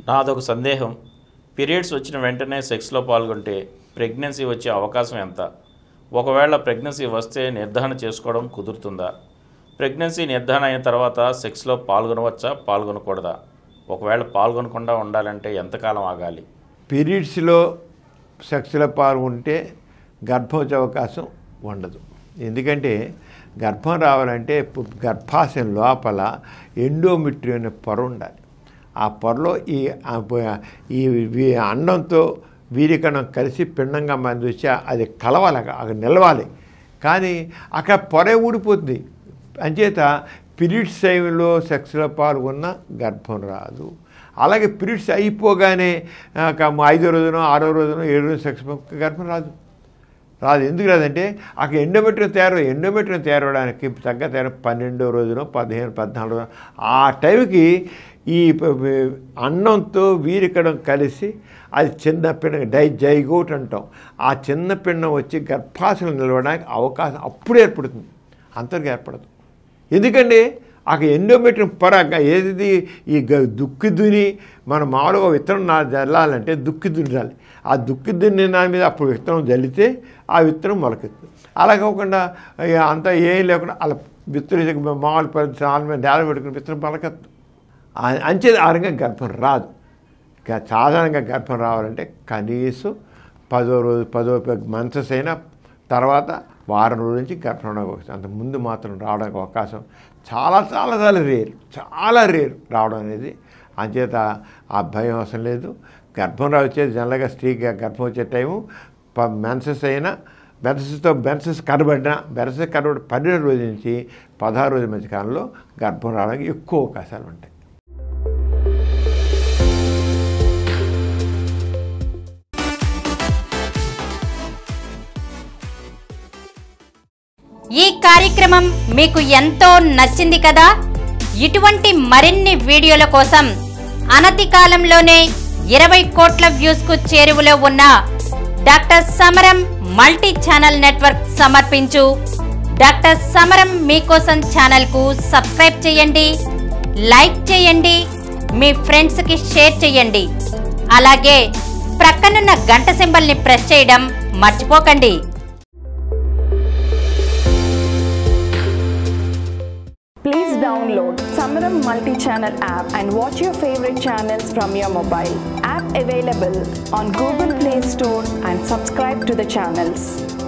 నాదొక సందేహం పీరియడ్స్ వచ్చిన వెంటనే సెక్స్లో పాల్గొంటే ప్రెగ్నెన్సీ వచ్చే అవకాశం ఎంత ఒకవేళ ప్రెగ్నెన్సీ వస్తే నిర్ధారణ చేసుకోవడం కుదురుతుందా ప్రెగ్నెన్సీ నిర్ధారణ అయిన తర్వాత సెక్స్లో పాల్గొనవచ్చా పాల్గొనకూడదా ఒకవేళ పాల్గొనకుండా ఉండాలంటే ఎంతకాలం ఆగాలి పీరియడ్స్లో సెక్స్లో పాల్గొంటే గర్భం వచ్చే అవకాశం ఉండదు ఎందుకంటే గర్భం రావాలంటే పు- గర్భాశయం లోపల ఎండోమిట్రి అనే పొర ఉండాలి ఆ పొరలో ఈ ఆ ప- ఈ వీ- అండంతో వీరికణం కలిసి పిండంగా మంది వచ్చి అది కలవాలి అక్కడ అక్కడ నిలవాలి కానీ అక్కడ పొరే ఊడిపోతుంది అంచేత పీరియడ్స్ టైంలో సెక్స్లో పాల్గొన్న గర్భం రాదు అలాగే పీరియడ్స్ అయిపోగానే ఆ, క- ఐదో రోజున ఆరో రోజున ఏడో రోజు సెక్స్ గర్భం రాదు రాదు ఎందుకు రాదంటే అక్కడ ఎండోమెట్రియం తయారు ఎండోమెట్రియం తయారవడానికి తగ్గ తయారు పన్నెండో రోజున పదిహేను పద్నాలుగు రోజున ఆ టైంకి ఈ ప- ప- అన్నంతో వీరికడం కలిసి అది చిన్న పిండం డై జైగోట్ అంటాం ఆ చిన్న పిండం వచ్చి గర్భాశయం నిలవడానికి అవకాశం అప్పుడు ఏర్పడుతుంది అంతవరకు ఏర్పడదు ఎందుకండి అక్కడ ఎండోమెట్రియం పొర గ- ఏది ఈ గ- దుక్కి దుని మనం మామూలుగా విత్తనం నా జల్లాలంటే దుక్కి దున్నాలి ఆ దుక్కి దున్ని దాని మీద అప్పుడు విత్తనం జల్లితే ఆ విత్తనం మొలకెత్తుంది అలా కాకుండా ఇక అంతా ఏం లేకుండా అలా విత్తనం మామూలు పరిస్థితి నాలుగు మీద నేల పెట్టుకుని విత్తనం మొలకెత్తు ఆ- అంచేది ఆ రకంగా గర్భం రాదు ఇక సాధారణంగా గర్భం రావాలంటే కనీసం పదో రోజు పదో మంత్స్ అయినా తర్వాత వారం రోజుల నుంచి గర్భం రావడానికి అవకాశం అంత ముందు మాత్రం రావడానికి అవకాశం చాలా చాలా చాలా రేరు చాలా రేరు రావడం అనేది అంచేత ఆ భయం అవసరం లేదు గర్భం రా వచ్చేది జనరల్గా స్త్రీకి గర్భం వచ్చే టైము మెన్సెస్ అయినా మెన్సెస్తో మెన్సెస్ కనబడిన మెన్సెస్ కనబడి పన్నెండు రోజుల నుంచి పదహారు రోజుల మధ్య కాలంలో గర్భం రావడానికి ఎక్కువ అవకాశాలు ఉంటాయి ఈ కార్యక్రమం మీకు ఎంతో నచ్చింది కదా ఇటువంటి మరిన్ని వీడియోల కోసం అనతి కాలంలోనే ఇరవై కోట్ల వ్యూస్ కు చేరువలో ఉన్న doctor Samaram multi channel network సమర్పించు డాక్టర్ సమరం మీకోసం ఛానల్ కు సబ్స్క్రైబ్ చేయండి లైక్ చేయండి మీ ఫ్రెండ్స్ కి షేర్ చేయండి అలాగే ప్రక్కనున్న గంట సింబల్ ని ప్రెస్ చేయడం మర్చిపోకండి Please download Samaram multi-channel app and watch your favorite channels from your mobile. App available on Google Play Store and subscribe to the channels.